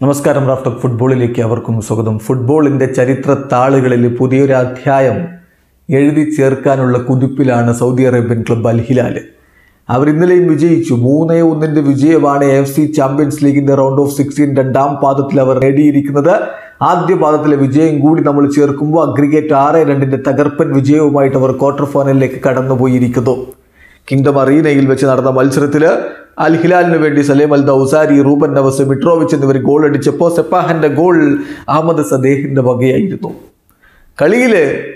നമസ്കാരം റാഫ്റ്റർ ഫുട്ബോളിലേക്ക് അവർക്കും സ്വാഗതം ഫുട്ബോളിൻ്റെ ചരിത്ര താളുകളിൽ പുതിയൊരു അധ്യായം എഴുതി ചേർക്കാനുള്ള കുതിപ്പിലാണ് Saudi Arabian club Al Hilal അവർ ഇന്നലെയും വിജയിച്ചു മൂന്നേ ഒന്നിൻ്റെ വിജയമാണ് എഫ് സി ചാമ്പ്യൻസ് ലീഗിൻ്റെ റൗണ്ട് ഓഫ് സിക്സ്റ്റീൻ രണ്ടാം പാദത്തിൽ അവർ നേടിയിരിക്കുന്നത് ആദ്യ പാദത്തിലെ വിജയം കൂടി നമ്മൾ ചേർക്കുമ്പോൾ അഗ്രിഗേറ്റ് ആറ് രണ്ടിൻ്റെ തകർപ്പൻ വിജയവുമായിട്ട് അവർ ക്വാർട്ടർ ഫൈനലിലേക്ക് കടന്നുപോയിരിക്കുന്നു കിങ്ഡം അറീനയിൽ വെച്ച് നടന്ന മത്സരത്തിൽ അൽ ഹിലാലിന് വേണ്ടി Salem Al Dawsari Ruben Neves Mitrovic എന്നിവർ ഗോൾ അടിച്ചപ്പോൾ സെപ്പാഹന്റെ ഗോൾ അഹമ്മദ് സദേഹിന്റെ വകയായിരുന്നു കളിയിൽ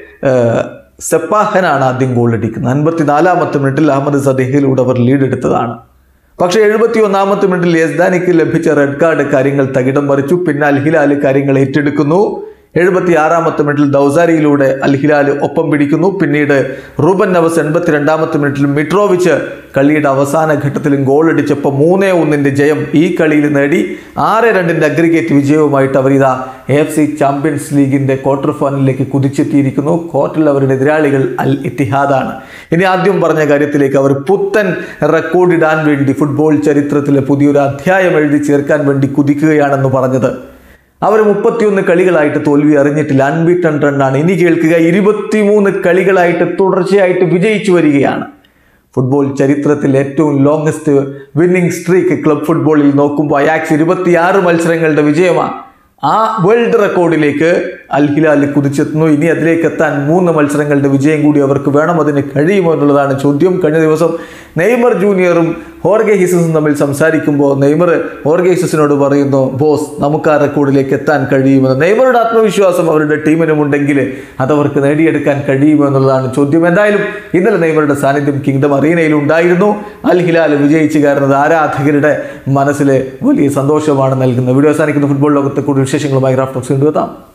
സെപ്പാഹനാണ് ആദ്യം ഗോൾ അടിക്കുന്നത് അൻപത്തിനാലാമത്തെ മിനിറ്റിൽ അഹമ്മദ് സദേഹിലൂടെ അവർ ലീഡ് എടുത്തതാണ് പക്ഷേ എഴുപത്തി ഒന്നാമത്തെ മിനിറ്റിൽ യസ്ദാനിക്ക് ലഭിച്ച റെഡ് കാർഡ് കാര്യങ്ങൾ തകിടം മറിച്ചു പിന്നെ അൽ ഹിലാൽ കാര്യങ്ങൾ ഏറ്റെടുക്കുന്നു എഴുപത്തി ആറാമത്തെ മിനിറ്റിൽ ദൗസാരിയിലൂടെ അൽ ഹിലാൽ ഒപ്പം പിടിക്കുന്നു പിന്നീട് റൂബൻ നവസ് എൺപത്തിരണ്ടാമത്തെ മിനിറ്റിൽ മിട്രോവിച്ച് കളിയുടെ അവസാന ഘട്ടത്തിലും ഗോൾ അടിച്ചപ്പോൾ മൂന്നേ ഒന്നിൻ്റെ ജയം ഈ കളിയിൽ നേടി ആറ് രണ്ടിൻ്റെ അഗ്രിഗേറ്റ് വിജയവുമായിട്ട് അവർ ഇതാ എഫ് സി ചാമ്പ്യൻസ് ലീഗിൻ്റെ ക്വാർട്ടർ ഫൈനലിലേക്ക് കുതിച്ചെത്തിയിരിക്കുന്നു ക്വാർട്ടറിൽ അവരുടെ എതിരാളികൾ അൽ ഇത്തിഹാദാണ് ഇനി ആദ്യം പറഞ്ഞ കാര്യത്തിലേക്ക് അവർ പുത്തൻ റെക്കോർഡ് ഇടാൻ വേണ്ടി ഫുട്ബോൾ ചരിത്രത്തിലെ പുതിയൊരു അധ്യായം എഴുതി ചേർക്കാൻ വേണ്ടി കുതിക്കുകയാണെന്ന് പറഞ്ഞത് അവർ മുപ്പത്തിയൊന്ന് കളികളായിട്ട് തോൽവി അറിഞ്ഞിട്ടില്ല അൺബീറ്റൺ റണ്ണാണ് ഇനി കേൾക്കുക ഇരുപത്തിമൂന്ന് കളികളായിട്ട് തുടർച്ചയായിട്ട് വിജയിച്ചു വരികയാണ് ഫുട്ബോൾ ചരിത്രത്തിൽ ഏറ്റവും ലോങ്സ്റ്റ് വിന്നിംഗ് സ്ട്രീക്ക് ക്ലബ് ഫുട്ബോളിൽ നോക്കുമ്പോൾ അയാക്സ് ഇരുപത്തിയാറ് മത്സരങ്ങളുടെ വിജയമാണ് ആ വേൾഡ് റെക്കോർഡിലേക്ക് അൽ ഹിലാൽ കുതിച്ചെത്തുന്നു ഇനി അതിലേക്ക് എത്താൻ മൂന്ന് മത്സരങ്ങളുടെ വിജയം കൂടി അവർക്ക് വേണം അതിന് കഴിയുമോ എന്നുള്ളതാണ് ചോദ്യം കഴിഞ്ഞ ദിവസം നെയ്മർ ജൂനിയറും ഹോർഗെ ഹിസസും തമ്മിൽ സംസാരിക്കുമ്പോൾ നെയ്മർ ഹോർഗെ ഹിസസിനോട് പറയുന്നു ബോസ് നമുക്ക് ആ റെക്കോർഡിലേക്ക് എത്താൻ കഴിയുമെന്ന് നെയ്മറുടെ ആത്മവിശ്വാസം അവരുടെ ടീമിനുമുണ്ടെങ്കിൽ അതവർക്ക് നേടിയെടുക്കാൻ കഴിയുമോ എന്നുള്ളതാണ് ചോദ്യം എന്തായാലും ഇന്നലെ നെയ്മറുടെ സാന്നിധ്യം കിങ്ഡം അറീനയിൽ ഉണ്ടായിരുന്നു അൽ ഹിലാൽ വിജയിച്ചു കയറുന്നത് ആരാധകരുടെ മനസ്സിലെ വലിയ സന്തോഷമാണ് നൽകുന്നത് വീഡിയോ അവസാനിക്കുന്ന ഫുട്ബോൾ ലോകത്തെ കൂടുതൽ വിശേഷങ്ങളുമായി റാഫ്റ്റോക്സ് കൊണ്ടുവെത്താം